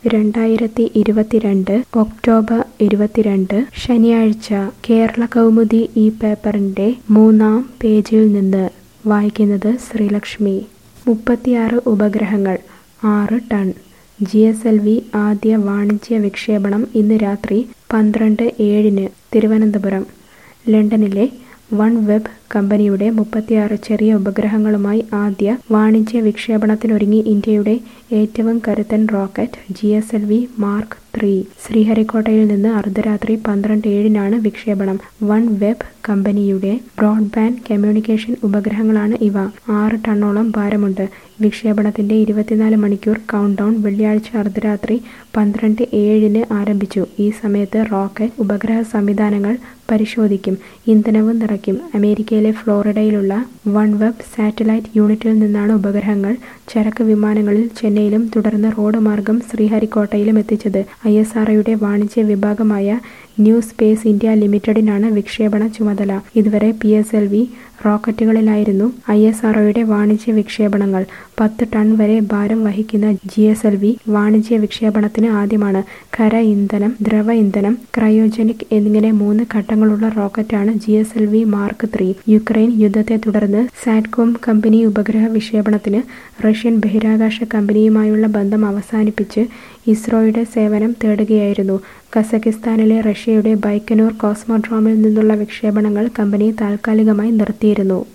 രണ്ടായിരത്തി ഇരുപത്തിരണ്ട് ഒക്ടോബർ ഇരുപത്തിരണ്ട് ശനിയാഴ്ച കേരള കൗമുദി ഈ പേപ്പറിന്റെ മൂന്നാം പേജിൽ നിന്ന് വായിക്കുന്നത് ശ്രീലക്ഷ്മി മുപ്പത്തിയാറ് ഉപഗ്രഹങ്ങൾ ആറ് ton G S L V ആദ്യ വാണിജ്യ വിക്ഷേപണം ഇന്ന് രാത്രി പന്ത്രണ്ട് ഏഴിന് തിരുവനന്തപുരം ലണ്ടനിലെ വൺ വെബ് കമ്പനിയുടെ മുപ്പത്തിയാറ് ചെറിയ ഉപഗ്രഹങ്ങളുമായി ആദ്യ വാണിജ്യ വിക്ഷേപണത്തിനൊരുങ്ങി ഇന്ത്യയുടെ ഏറ്റവും കരുത്തൻ rocket G S L V mark three ശ്രീഹരിക്കോട്ടയിൽ നിന്ന് അർദ്ധരാത്രി പന്ത്രണ്ട് ഏഴിനാണ് വിക്ഷേപണം വൺ വെബ് കമ്പനിയുടെ ബ്രോഡ്ബാൻഡ് കമ്മ്യൂണിക്കേഷൻ ഉപഗ്രഹങ്ങളാണ് ഇവ ആറ് ടണ്ണോളം ഭാരമുണ്ട് വിക്ഷേപണത്തിന്റെ ഇരുപത്തിനാല് മണിക്കൂർ കൗണ്ട് ഡൗൺ വെള്ളിയാഴ്ച അർദ്ധരാത്രി പന്ത്രണ്ട് ഏഴിന് ആരംഭിച്ചു ഈ സമയത്ത് റോക്കറ്റ് ഉപഗ്രഹ സംവിധാനങ്ങൾ പരിശോധിക്കും ഇന്ധനവും നിറയ്ക്കും അമേരിക്കയിലെ ഫ്ലോറിഡയിലുള്ള വൺ വെബ് സാറ്റലൈറ്റ് യൂണിറ്റിൽ നിന്നാണ് ഉപഗ്രഹങ്ങൾ ചരക്ക് വിമാനങ്ങളിൽ ചെന്നൈയിലും തുടർന്ന് റോഡ് മാർഗം ശ്രീഹരിക്കോട്ടയിലും എത്തിച്ചത് ഐ എസ് ആർഒയുടെ വാണിജ്യ വിഭാഗമായ ന്യൂ സ്പേസ് ഇന്ത്യ ലിമിറ്റഡിനാണ് വിക്ഷേപണ ചുമതല ഇതുവരെ പി എസ് എൽ വി റോക്കറ്റുകളിലായിരുന്നു ഐ എസ് ആർഒയുടെ വാണിജ്യ വിക്ഷേപണങ്ങൾ പത്ത് ടൺ വരെ ഭാരം വഹിക്കുന്ന ജി എസ് എൽ വി വാണിജ്യ വിക്ഷേപണത്തിന് ആദ്യമാണ് ഖര ഇന്ധനം ദ്രവ ഇന്ധനം ക്രയോജനിക് എന്നിങ്ങനെ മൂന്ന് ഘട്ടങ്ങളുള്ള റോക്കറ്റാണ് G S L V mark three Ukraine യുദ്ധത്തെ തുടർന്ന് സാറ്റ്കോം കമ്പനി ഉപഗ്രഹ വിക്ഷേപണത്തിന് റഷ്യൻ ബഹിരാകാശ കമ്പനിയുമായുള്ള ബന്ധം അവസാനിപ്പിച്ച് ഇസ്രോയുടെ സേവനം തേടുകയായിരുന്നു കസക്കിസ്ഥാനിലെ റഷ്യയുടെ ബൈക്കനൂർ കോസ്മോഡ്രോമിൽ നിന്നുള്ള വിക്ഷേപണങ്ങൾ കമ്പനി താൽക്കാലികമായി നിർത്തിയിരുന്നു